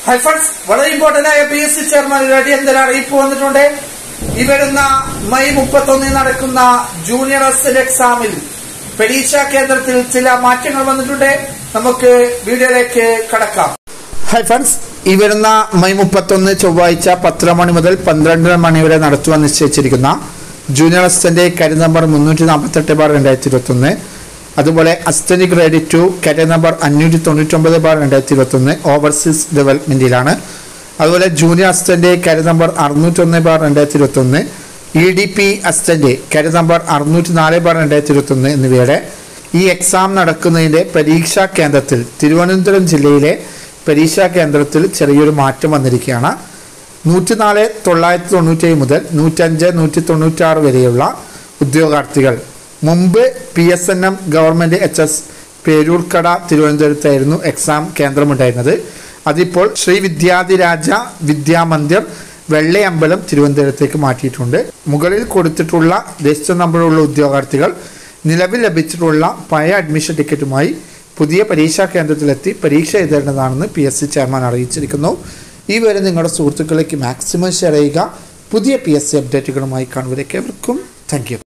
high friends വളരെ important ആയ P S C chairman അടിയന്തര അറിയിപ്പ് വന്നിട്ടുണ്ട് ഈ വരുന്ന മെയ് മുപ്പത്തൊന്നിന് നടക്കുന്ന ജൂനിയർ എസ് എക്സാമിൽ പരീക്ഷാ കേന്ദ്രത്തിൽ ചില മാറ്റങ്ങൾ വന്നിട്ടുണ്ട് നമുക്ക് വീഡിയോയിലേക്ക് കടക്കാം ഹായ് ഫ്രണ്ട്സ് ഈ വരുന്ന മെയ് മുപ്പത്തൊന്ന് ചൊവ്വാഴ്ച പത്തര മണി മുതൽ പന്ത്രണ്ടര മണി വരെ നടത്തുവാൻ നിശ്ചയിച്ചിരിക്കുന്ന ജൂനിയർ അസിസ്റ്റന്റ് കാര്യം നമ്പർ മുന്നൂറ്റി നാൽപ്പത്തെട്ട് ബാർ രണ്ടായിരത്തി ഇരുപത്തൊന്ന് അതുപോലെ assistant grade two category number അഞ്ഞൂറ്റി തൊണ്ണൂറ്റൊമ്പത് ബാർ രണ്ടായിരത്തി ഇരുപത്തൊന്ന് ഓവർസീസ് ഡെവലപ്മെന്റിലാണ് അതുപോലെ ജൂനിയർ അസിസ്റ്റന്റ് കാര്യം നമ്പർ അറുന്നൂറ്റൊന്ന് ബാർ രണ്ടായിരത്തി ഇരുപത്തൊന്ന് ഇ ഡി പി അസിസ്റ്റന്റ് കാര്യം നമ്പർ അറുന്നൂറ്റി നാല് ബാർ രണ്ടായിരത്തി ഇരുപത്തൊന്ന് എന്നിവയുടെ ഈ എക്സാം നടക്കുന്നതിന്റെ പരീക്ഷാ കേന്ദ്രത്തിൽ തിരുവനന്തപുരം ജില്ലയിലെ പരീക്ഷാ കേന്ദ്രത്തിൽ ചെറിയൊരു മാറ്റം വന്നിരിക്കുകയാണ് നൂറ്റിനാല് തൊള്ളായിരത്തി തൊണ്ണൂറ്റേഴ് മുതൽ നൂറ്റഞ്ച് നൂറ്റി തൊണ്ണൂറ്റാറ് വരെയുള്ള ഉദ്യോഗാർത്ഥികൾ മുമ്പ് P S N M government H S Peroorkada തിരുവനന്തപുരത്തായിരുന്നു എക്സാം കേന്ദ്രമുണ്ടായിരുന്നത് അതിപ്പോൾ ശ്രീ വിദ്യാധിരാജ വിദ്യാമന്ദിർ വെള്ളയമ്പലം തിരുവനന്തപുരത്തേക്ക് മാറ്റിയിട്ടുണ്ട് മുകളിൽ കൊടുത്തിട്ടുള്ള രജിസ്റ്റർ നമ്പറുള്ള ഉദ്യോഗാർത്ഥികൾ നിലവിൽ ലഭിച്ചിട്ടുള്ള പഴയ അഡ്മിഷൻ ടിക്കറ്റുമായി പുതിയ പരീക്ഷാ കേന്ദ്രത്തിലെത്തി പരീക്ഷ എഴുതേണ്ടതാണെന്ന് പി എസ് സി ചെയർമാൻ അറിയിച്ചിരിക്കുന്നു ഈ വരെ നിങ്ങളുടെ സുഹൃത്തുക്കളിലേക്ക് മാക്സിമം ഷെയർ ചെയ്യുക പുതിയ പി എസ് സി അപ്ഡേറ്റുകളുമായി കാണുവരേക്ക് എവർക്കും താങ്ക് യു